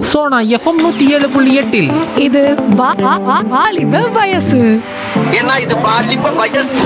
Sona FM நூத்தி ஏழு புள்ளி எட்டில் இது வா- வா- வா- வாலிப வயசு ஏன்னா இது பாலிப்ப வயசு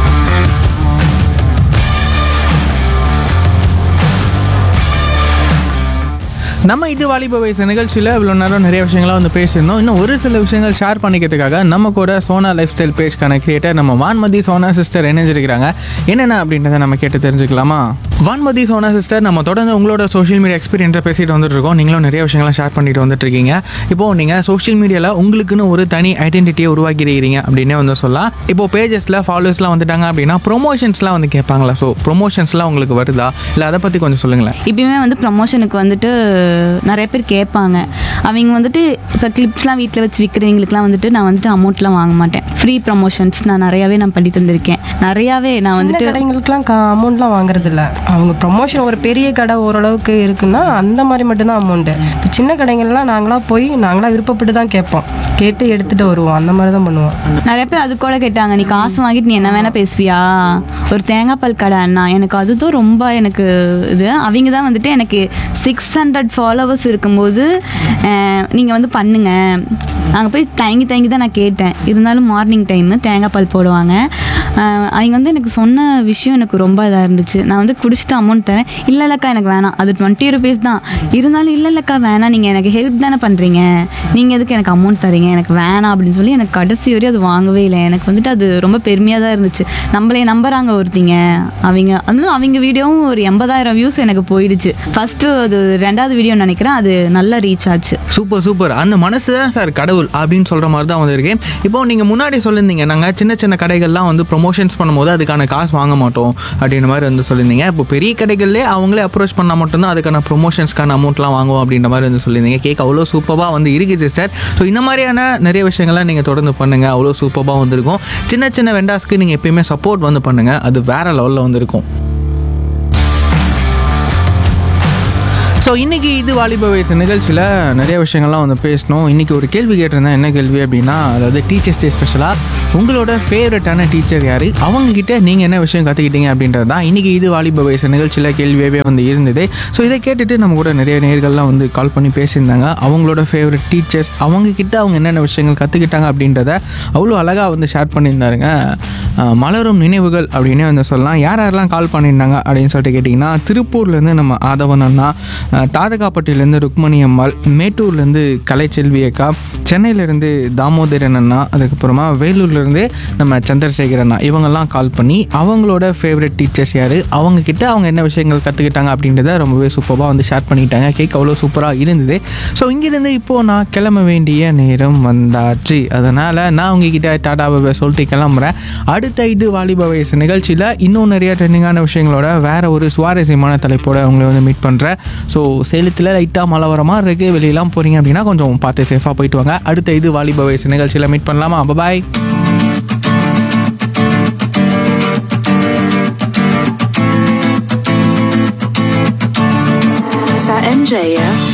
நம்ம இது வாலிப வயசு நிகழ்ச்சியில் இவ்வளோ நேரம் நிறைய விஷயங்கள்லாம் வந்து பேசியிருந்தோம் இன்னும் ஒரு சில விஷயங்கள் ஷேர் பண்ணிக்கிறதுக்காக நம்ம கூட சோனா லைஃப் ஸ்டைல் பேஜ்க்கான கிரியேட்டர் நம்ம வான்மதி சோனா சிஸ்டர் இணைஞ்சிருக்கிறாங்க என்னென்ன அப்படின்றத நம்ம கேட்டு தெரிஞ்சுக்கலாமா வான்மதி சோனா சிஸ்டர் நம்ம தொடர்ந்து உங்களோட சோஷியல் மீடியா எக்ஸ்பீரியன்ஸை பேசிட்டு வந்துட்டு இருக்கோம் நீங்களும் நிறைய விஷயங்கள்லாம் ஷேர் பண்ணிட்டு வந்துட்டு இருக்கீங்க இப்போ நீங்கள் சோஷியல் மீடியாவில் உங்களுக்குன்னு ஒரு தனி ஐடென்டிட்டியை உருவாக்கியிருக்கிறீங்க அப்படின்னே வந்து சொல்லலாம் இப்போ பேஜஸில் ஃபாலோவர்ஸ்லாம் வந்துட்டாங்க அப்படின்னா ப்ரொமோஷன்ஸ்லாம் வந்து கேட்பாங்களா ஸோ ப்ரொமோஷன்ஸ்லாம் உங்களுக்கு வருதா இல்லை அதை பற்றி கொஞ்சம் சொல்லுங்களேன் இப்பயுமே வந்து ப்ரமோஷனுக்கு வந்துட்டு நிறைய பேர் கேட்பாங்க அவங்க வந்துட்டு இப்போ கிளிப்ஸ்லாம் வீட்டில் வச்சு விற்கிறவங்களுக்குலாம் வந்துட்டு நான் வந்துட்டு அமௌண்ட்லாம் வாங்க மாட்டேன் ஃப்ரீ ப்ரமோஷன்ஸ் நான் நிறையாவே நான் பண்ணி தந்திருக்கேன் நிறையாவே நான் சின்ன வந்துட்டு கடைங்களுக்குலாம் அமௌண்ட்லாம் வாங்குறது இல்ல அவங்க ப்ரொமோஷன் ஒரு பெரிய கடை ஓரளவுக்கு இருக்குன்னா அந்த மாதிரி மட்டும்தான் அமௌண்ட்டு இப்போ சின்ன கடைகள்லாம் நாங்களாக போய் நாங்களாக விருப்பப்பட்டு தான் கேட்போம் கேட்டு எடுத்துகிட்டு வருவோம் அந்த மாதிரி தான் பண்ணுவோம் நிறைய பேர் அது கூட கேட்டாங்க நீ காசு வாங்கிட்டு நீ என்ன வேணா பேசுவியா ஒரு தேங்காய் பால் கடை அண்ணா எனக்கு அதுதான் ரொம்ப எனக்கு இது அவங்க தான் வந்துட்டு எனக்கு சிக்ஸ் ஹண்ட்ரட் ஃபாலோவர்ஸ் இருக்கும்போது நீங்கள் வந்து பண்ணுங்க நாங்கள் போய் தயங்கி தயங்கி தான் நான் கேட்டேன் இருந்தாலும் மார்னிங் டைமு தேங்காய் பால் போடுவாங்க அஹ் அவங்க வந்து எனக்கு சொன்ன விஷயம் எனக்கு ரொம்ப இதாக இருந்துச்சு நான் வந்து குடிச்சிட்டு அமௌண்ட் தரேன் இல்லை இல்லைக்கா எனக்கு வேணாம் அது டுவெண்ட்டி ருபீஸ் தான் இருந்தாலும் இல்லை இல்லைக்கா வேணாம் நீங்கள் எனக்கு ஹெல்ப் தானே பண்ணுறீங்க நீங்கள் எதுக்கு எனக்கு அமௌண்ட் தரீங்க எனக்கு வேணாம் அப்படின்னு சொல்லி எனக்கு கடைசி வரையும் அது வாங்கவே இல்லை எனக்கு வந்துட்டு அது ரொம்ப பெருமையாக தான் இருந்துச்சு நம்மளே நம்புறாங்க ஒருத்திங்க அவங்க அதுவும் அவங்க வீடியோவும் ஒரு எண்பதாயிரம் வியூஸ் எனக்கு போயிடுச்சு ஃபஸ்ட்டு அது ரெண்டாவது வீடியோ நினைக்கிறேன் அது நல்லா ரீச் ஆச்சு சூப்பர் சூப்பர் அந்த மனசு தான் சார் கடவுள் அப்படின்னு சொல்கிற மாதிரி தான் வந்திருக்கேன் இப்போ நீங்கள் முன்னாடி சொல்லியிருந்தீங்க நாங்கள் சின்ன சின்ன கடைகள்லாம் வந்து ப்ரொமோஷன்ஸ் பண்ணும்போது அதுக்கான காசு வாங்க மாட்டோம் அப்படின்ற மாதிரி வந்து சொல்லியிருந்தீங்க இப்போ பெரிய கடைகள்லே அவங்களே அப்ரோச் பண்ணால் மட்டும்தான் அதுக்கான ப்ரொமோஷன்ஸ்க்கான அமௌண்ட்லாம் வாங்குவோம் அப்படின்ற மாதிரி வந்து சொல்லியிருந்தீங்க கேக் அவ்வளோ சூப்பராக வந்து இருக்கு சிஸ்டர் ஸோ இந்த மாதிரியான நிறைய விஷயங்கள்லாம் நீங்கள் தொடர்ந்து பண்ணுங்கள் அவ்வளோ சூப்பராக வந்திருக்கும் சின்ன சின்ன வெண்டாஸ்க்கு நீங்கள் எப்பயுமே சப்போர்ட் வந்து பண்ணுங்கள் அது வேற லெவலில் வந்திருக்கும் ஸோ இன்றைக்கி இது வாலிப வயசு நிகழ்ச்சியில் நிறைய விஷயங்கள்லாம் வந்து பேசணும் இன்றைக்கி ஒரு கேள்வி கேட்டிருந்தேன் என்ன கேள்வி அப்படின்னா அதாவது டீச்சர்ஸ் டே ஸ்பெஷலாக உங்களோட ஃபேவரட்டான டீச்சர் யார் அவங்கக்கிட்ட நீங்கள் என்ன விஷயம் கற்றுக்கிட்டீங்க அப்படின்றது தான் இன்றைக்கி இது வாலிப வயசு நிகழ்ச்சியில் கேள்வியாகவே வந்து இருந்தது ஸோ இதை கேட்டுட்டு நம்ம கூட நிறைய நேர்கள்லாம் வந்து கால் பண்ணி பேசியிருந்தாங்க அவங்களோட ஃபேவரட் டீச்சர்ஸ் அவங்கக்கிட்ட அவங்க என்னென்ன விஷயங்கள் கற்றுக்கிட்டாங்க அப்படின்றத அவ்வளோ அழகாக வந்து ஷேர் பண்ணியிருந்தாருங்க அஹ் மலரும் நினைவுகள் அப்படின்னே வந்து சொல்லலாம் யார் யாரெல்லாம் கால் பண்ணியிருந்தாங்க அப்படின்னு சொல்லிட்டு கேட்டிங்கன்னா திருப்பூர்லேருந்து நம்ம ஆதவன் அண்ணா அஹ் தாதகாப்பட்டியிலேருந்து ருக்மணி அம்மாள் மேட்டூர்லேருந்து கலைச்செல்வி அக்கா சென்னையிலேருந்து தாமோதரன் அண்ணா அதுக்கப்புறமா வேலூர்லேருந்து நம்ம சந்திரசேகர் அண்ணா இவங்கெல்லாம் கால் பண்ணி அவங்களோட ஃபேவரட் டீச்சர்ஸ் யார் அவங்கக்கிட்ட அவங்க என்ன விஷயங்கள் கற்றுக்கிட்டாங்க அப்படின்றத ரொம்பவே சூப்பராக வந்து ஷேர் பண்ணிட்டாங்க கேக் அவ்வளோ சூப்பராக இருந்தது ஸோ இங்கேருந்து இப்போது நான் கிளம்ப வேண்டிய நேரம் வந்தாச்சு அதனால் நான் உங்ககிட்ட டாடா பாபா சொல்லிட்டு கிளம்புறேன் அடுத்த இது வாலிப வயசு நிகழ்ச்சியில் இன்னும் நிறைய ட்ரெண்டிங்கான விஷயங்களோட வேற ஒரு சுவாரஸ்யமான தலைப்போட உங்களை வந்து மீட் பண்ணுறேன் ஸோ சேலத்தில் லைட்டாக மழை வர மாதிரி இருக்குது வெளியெல்லாம் போகிறீங்க அப்படின்னா கொஞ்சம் பார்த்து சேஃபாக போயிட்டு வாங்க அடுத்த இது வாலிப வயசு நிகழ்ச்சியில் மீட் பண்ணலாமா பாய் Is that MJ, yeah?